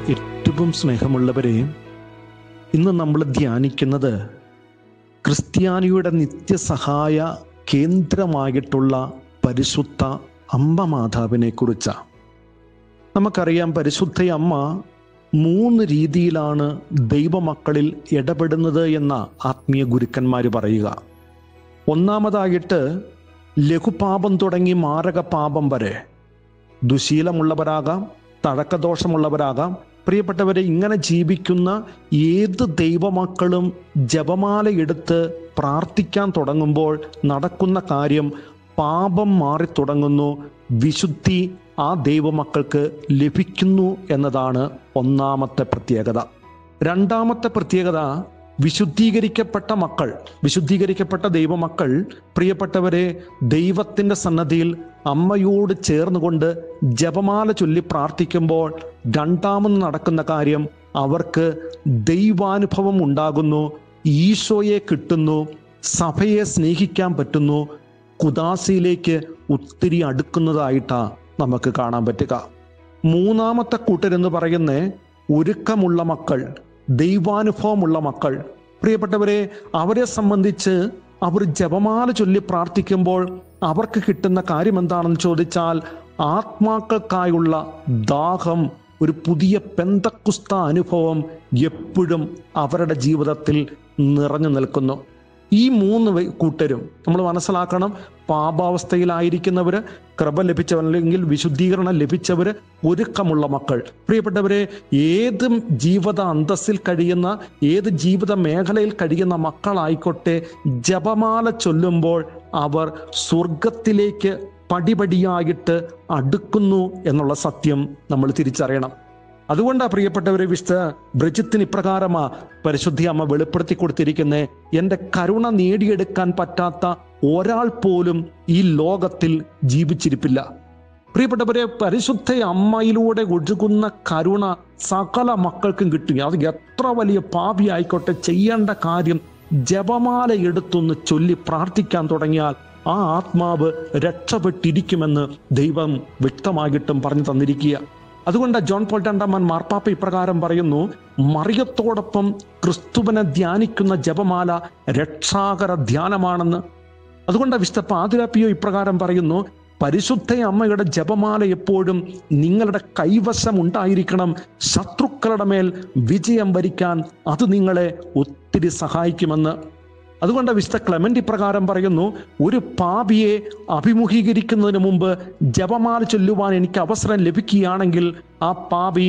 ഏറ്റവും സ്നേഹമുള്ളവരെ ഇന്ന് നമ്മൾ ധ്യാനിക്കുന്നത് ക്രിസ്ത്യാനിയുടെ നിത്യസഹായ കേന്ദ്രമായിട്ടുള്ള പരിശുദ്ധ അമ്മ മാതാവിനെ കുറിച്ചാണ് നമുക്കറിയാം പരിശുദ്ധ അമ്മ മൂന്ന് രീതിയിലാണ് ദൈവമക്കളിൽ ഇടപെടുന്നത് എന്ന ആത്മീയ ഗുരുക്കന്മാർ പറയുക ഒന്നാമതായിട്ട് ലഘുപാപം തുടങ്ങി മാരക പാപം വരെ ദുശീലമുള്ളവരാകാം തഴക്കദോഷമുള്ളവരാകാം പ്രിയപ്പെട്ടവരെ ഇങ്ങനെ ജീവിക്കുന്ന ഏത് ദൈവമക്കളും ജപമാല എടുത്ത് പ്രാർത്ഥിക്കാൻ തുടങ്ങുമ്പോൾ നടക്കുന്ന കാര്യം പാപം മാറി തുടങ്ങുന്നു വിശുദ്ധി ആ ദൈവമക്കൾക്ക് ലഭിക്കുന്നു എന്നതാണ് ഒന്നാമത്തെ പ്രത്യേകത രണ്ടാമത്തെ പ്രത്യേകത വിശുദ്ധീകരിക്കപ്പെട്ട മക്കൾ വിശുദ്ധീകരിക്കപ്പെട്ട ദൈവമക്കൾ പ്രിയപ്പെട്ടവരെ ദൈവത്തിൻ്റെ സന്നദ്ധിയിൽ അമ്മയോട് ചേർന്നുകൊണ്ട് ജപമാല ചൊല്ലി പ്രാർത്ഥിക്കുമ്പോൾ രണ്ടാമത് നടക്കുന്ന കാര്യം അവർക്ക് ദൈവാനുഭവം ഉണ്ടാകുന്നു ഈശോയെ കിട്ടുന്നു സഭയെ സ്നേഹിക്കാൻ പറ്റുന്നു കുദാസിയിലേക്ക് ഒത്തിരി അടുക്കുന്നതായിട്ടാണ് നമുക്ക് കാണാൻ പറ്റുക മൂന്നാമത്തെ കൂട്ടരെന്ന് പറയുന്ന ഒരുക്കമുള്ള മക്കൾ ദൈവാനുഭവമുള്ള മക്കൾ പ്രിയപ്പെട്ടവരെ അവരെ സംബന്ധിച്ച് അവർ ജപമാല ചൊല്ലി പ്രാർത്ഥിക്കുമ്പോൾ അവർക്ക് കിട്ടുന്ന കാര്യം എന്താണെന്ന് ചോദിച്ചാൽ ആത്മാക്കൾക്കായുള്ള ദാഹം ഒരു പുതിയ പെന്തക്കുസ്ത അനുഭവം എപ്പോഴും അവരുടെ ജീവിതത്തിൽ നിറഞ്ഞു നിൽക്കുന്നു ഈ മൂന്ന് വെ- കൂട്ടരും നമ്മൾ മനസ്സിലാക്കണം പാപാവസ്ഥയിലായിരിക്കുന്നവര് കൃപ ലഭിച്ചവർ അല്ലെങ്കിൽ വിശുദ്ധീകരണം ലഭിച്ചവര് ഒരുക്കമുള്ള മക്കൾ പ്രിയപ്പെട്ടവരെ ഏത് ജീവിത അന്തസ്സിൽ കഴിയുന്ന ഏത് ജീവിത മേഖലയിൽ കഴിയുന്ന മക്കളായിക്കോട്ടെ ജപമാല ചൊല്ലുമ്പോൾ അവർ സ്വർഗത്തിലേക്ക് പടിപടിയായിട്ട് അടുക്കുന്നു എന്നുള്ള സത്യം നമ്മൾ തിരിച്ചറിയണം അതുകൊണ്ടാ പ്രിയപ്പെട്ടവരെ വിശുദ്ധ ബ്രജിത്തിന് ഇപ്രകാരമാ പരിശുദ്ധി അമ്മ വെളിപ്പെടുത്തി കൊടുത്തിരിക്കുന്നേ എൻ്റെ കരുണ നേടിയെടുക്കാൻ പറ്റാത്ത ഒരാൾ പോലും ഈ ലോകത്തിൽ ജീവിച്ചിരിപ്പില്ല പ്രിയപ്പെട്ടവരെ പരിശുദ്ധ അമ്മയിലൂടെ ഒഴുകുന്ന കരുണ സകല മക്കൾക്കും കിട്ടുക അത് എത്ര വലിയ പാപി ആയിക്കോട്ടെ ചെയ്യേണ്ട കാര്യം ജപമാല എടുത്തൊന്ന് ചൊല്ലി പ്രാർത്ഥിക്കാൻ തുടങ്ങിയാൽ ആ ആത്മാവ് രക്ഷപ്പെട്ടിരിക്കുമെന്ന് ദൈവം വ്യക്തമായിട്ടും പറഞ്ഞു തന്നിരിക്കുക അതുകൊണ്ട് ജോൺ പോൾ രണ്ടാമൻ മാർപ്പാപ്പ ഇപ്രകാരം പറയുന്നു മറിയത്തോടൊപ്പം ക്രിസ്തുവിനെ ധ്യാനിക്കുന്ന ജപമാല രക്ഷാകര ധ്യാനമാണെന്ന് അതുകൊണ്ട് വിശുദ്ധ പാതിരാപ്പിയോ ഇപ്രകാരം പറയുന്നു പരിശുദ്ധ അമ്മയുടെ ജപമാല എപ്പോഴും നിങ്ങളുടെ കൈവശം ഉണ്ടായിരിക്കണം ശത്രുക്കളുടെ മേൽ വിജയം വരിക്കാൻ അത് നിങ്ങളെ ഒത്തിരി സഹായിക്കുമെന്ന് അതുകൊണ്ട് വിശുദ്ധ ക്ലെമന്റ് ഇപ്രകാരം പറയുന്നു ഒരു പാപിയെ അഭിമുഖീകരിക്കുന്നതിന് മുമ്പ് ജപമാല ചൊല്ലുവാൻ എനിക്ക് അവസരം ലഭിക്കുകയാണെങ്കിൽ ആ പാപി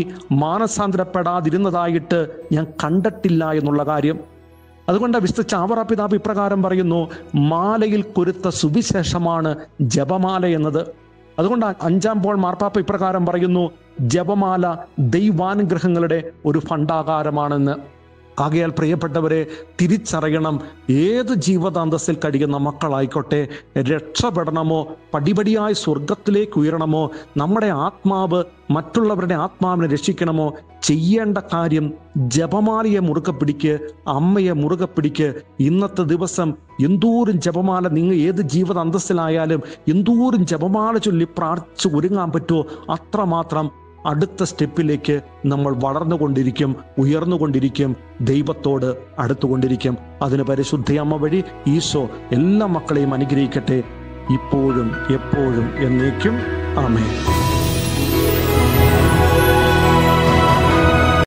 മാനസാന്തരപ്പെടാതിരുന്നതായിട്ട് ഞാൻ കണ്ടിട്ടില്ല എന്നുള്ള കാര്യം അതുകൊണ്ട് വിശുദ്ധ ചാവറ പിതാവ് ഇപ്രകാരം പറയുന്നു മാലയിൽ കൊരുത്ത സുവിശേഷമാണ് ജപമാല എന്നത് അതുകൊണ്ട് അഞ്ചാം പോൾ മാർപ്പാപ്പ ഇപ്രകാരം പറയുന്നു ജപമാല ദൈവാനുഗ്രഹങ്ങളുടെ ഒരു ഭണ്ഡാകാരമാണെന്ന് ആകയാൽ പ്രിയപ്പെട്ടവരെ തിരിച്ചറിയണം ഏത് ജീവിതാന്തസ്സിൽ കഴിയുന്ന മക്കളായിക്കോട്ടെ രക്ഷപ്പെടണമോ പടിപടിയായി സ്വർഗത്തിലേക്ക് ഉയരണമോ നമ്മുടെ ആത്മാവ് മറ്റുള്ളവരുടെ ആത്മാവിനെ രക്ഷിക്കണമോ ചെയ്യേണ്ട കാര്യം ജപമാലയെ മുറുകെ പിടിക്ക് അമ്മയെ മുറുകെ പിടിക്ക് ഇന്നത്തെ ദിവസം എന്തോരം ജപമാല നിങ്ങൾ ഏത് ജീവിത അന്തസ്സിലായാലും എന്തോരം ജപമാല ചൊല്ലി പ്രാർത്ഥിച്ച് ഒരുങ്ങാൻ പറ്റുമോ അത്രമാത്രം അടുത്ത സ്റ്റെപ്പിലേക്ക് നമ്മൾ വളർന്നുകൊണ്ടിരിക്കും ഉയർന്നുകൊണ്ടിരിക്കും ദൈവത്തോട് അടുത്തുകൊണ്ടിരിക്കും അതിന് പരിശുദ്ധ അമ്മ വഴി ഈശോ എല്ലാ മക്കളെയും അനുഗ്രഹിക്കട്ടെ ഇപ്പോഴും എപ്പോഴും എന്നേക്കും ആമേ